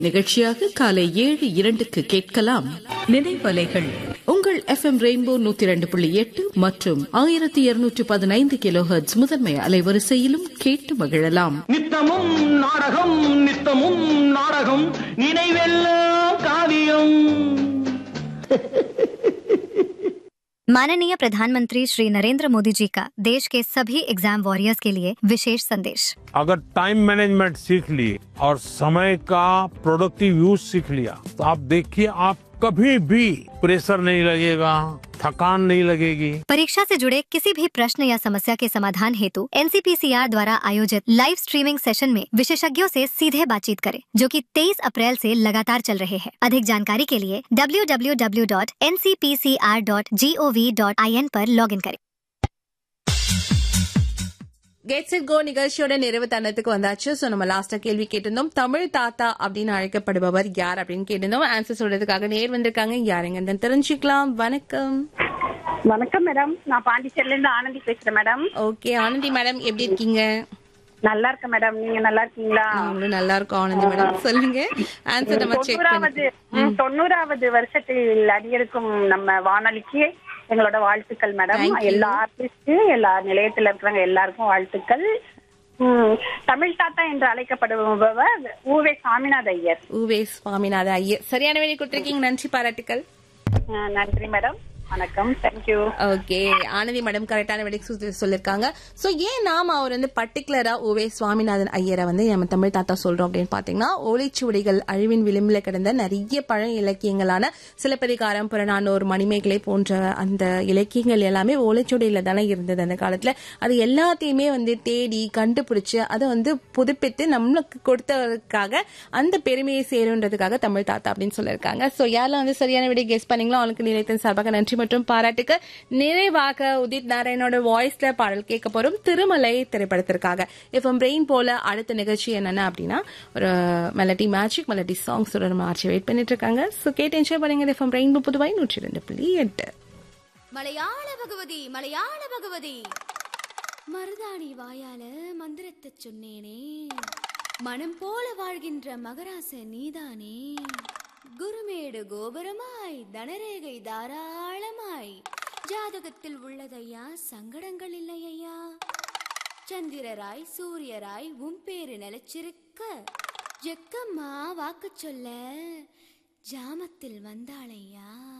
நிகழ்ச்சியாக காலை ஏழு இரண்டுக்கு கேட்கலாம் நினைவலைகள் உங்கள் எஃப் எம் ரெயின்போ நூத்தி இரண்டு புள்ளி எட்டு மற்றும் ஆயிரத்தி இருநூற்றி பதினைந்து கிலோ ஹெர்ட்ஸ் முதன்மை அலைவரிசையிலும் கேட்டு மகிழலாம் நித்தமும் நாடகம் நித்தமும் நாடகம் நினைவெல்லாம் காவியம் माननीय प्रधानमंत्री श्री नरेंद्र मोदी जी का देश के सभी एग्जाम वॉरियर्स के लिए विशेष संदेश अगर टाइम मैनेजमेंट सीख लिए और समय का प्रोडक्टिव यूज सीख लिया तो आप देखिए आप कभी भी प्रेशर नहीं लगेगा थकान नहीं लगेगी परीक्षा से जुड़े किसी भी प्रश्न या समस्या के समाधान हेतु एनसीपीसीआर द्वारा आयोजित लाइव स्ट्रीमिंग सेशन में विशेषज्ञों से सीधे बातचीत करें जो कि 23 अप्रैल से लगातार चल रहे हैं अधिक जानकारी के लिए www.ncpcr.gov.in पर लॉगिन करें கெட்ஸ் இட் கோ நிகழ்ச்சியோட நிறைவு தருணத்துக்கு வந்தாச்சு சோ நம்ம லாஸ்டா கேள்வி கேட்டிருந்தோம் தமிழ் தாத்தா அப்படின்னு அழைக்கப்படுபவர் யார் அப்படின்னு கேட்டிருந்தோம் ஆன்சர் சொல்றதுக்காக நேர் வந்திருக்காங்க யாருங்க தெரிஞ்சுக்கலாம் வணக்கம் வணக்கம் மேடம் நான் பாண்டிச்சேரில இருந்து ஆனந்தி பேசுறேன் மேடம் ஓகே ஆனந்தி மேடம் எப்படி இருக்கீங்க நல்லா இருக்கேன் மேடம் நீங்க நல்லா இருக்கீங்களா நாங்களும் நல்லா இருக்கோம் ஆனந்தி மேடம் சொல்லுங்க ஆன்சர் நம்ம செக் தொண்ணூறாவது ம், தொண்ணூறாவது வருஷத்தில் அடியிருக்கும் நம்ம வானொலிக்கு எங்களோட வாழ்த்துக்கள் மேடம் Thank you. எல்லா ஆர்டிஸ்ட் எல்லா நிலையத்துல இருக்கிறவங்க எல்லாருக்கும் வாழ்த்துக்கள் ம், தமிழ் தாத்தா என்று அழைக்கப்படுபவர் ஊவே சாமிநாத ஐயர் ஊவே சுவாமிநாத ஐயர் சரியான வேலை கொடுத்திருக்கீங்க நன்றி பாராட்டுக்கள் அஹ், நன்றி மேடம் வணக்கம் தேங்க்யூ ஓகே ஆனந்தி மேடம் கரெக்டான விடை சு- சொல்லிருக்காங்க சோ ஏன் நாம அவர் வந்து பர்டிகுலரா ஓவே சுவாமிநாதன் ஐயரை வந்து நம்ம தமிழ் தாத்தா சொல்றோம் அப்படின்னு பாத்தீங்கன்னா ஓலைச்சுவடிகள் அழிவின் விளிம்பில கிடந்த நிறைய பழ இலக்கியங்களான சிலப்பதிகாரம் புறநானூறு மணிமேகலை போன்ற அந்த இலக்கியங்கள் எல்லாமே ஓலைச்சுவடியில தானே இருந்தது அந்த காலத்துல அது எல்லாத்தையுமே வந்து தேடி கண்டுபிடிச்சு அதை வந்து புதுப்பித்து நம்மளுக்கு கொடுத்ததுக்காக அந்த பெருமையை சேருன்றதுக்காக தமிழ் தாத்தா அப்படின்னு சொல்லியிருக்காங்க சோ யாரெல்லாம் வந்து சரியான விடை கெஸ் பண்ணீங்களோ அவங்களுக்கு நிலையத்தின் சார்பாக நன்றி மற்றும் பாராட்டுக்கு நிறைவாக உதித் நாராயணோட வாய்ஸ்ல பாடல் கேட்க போறோம் திருமலை திரைப்படத்திற்காக இப்போ பிரெயின் போல அடுத்த நிகழ்ச்சி என்னென்ன அப்படின்னா ஒரு மெலடி மேஜிக் மெலடி சாங்ஸ் நம்ம ஆர்ச்சி வெயிட் பண்ணிட்டு இருக்காங்க ஸோ கேட்டு என்ஜாய் பண்ணுங்க எஃப்எம் பிரெயின் புதுவை நூற்றி ரெண்டு புள்ளி எட்டு மலையாள பகவதி மலையாள பகவதி மருதாணி வாயால மந்திரத்தை சொன்னேனே மனம் போல வாழ்கின்ற மகராச நீதானே குருமேடு கோபுரமாய் தனரேகை தாராளமாய் ஜாதகத்தில் உள்ளதையா சங்கடங்கள் இல்லையா சந்திரராய் சூரியராய் உன் பேரு நிலைச்சிருக்க ஜெக்கம்மா வாக்கு சொல்ல ஜாமத்தில் வந்தாளையா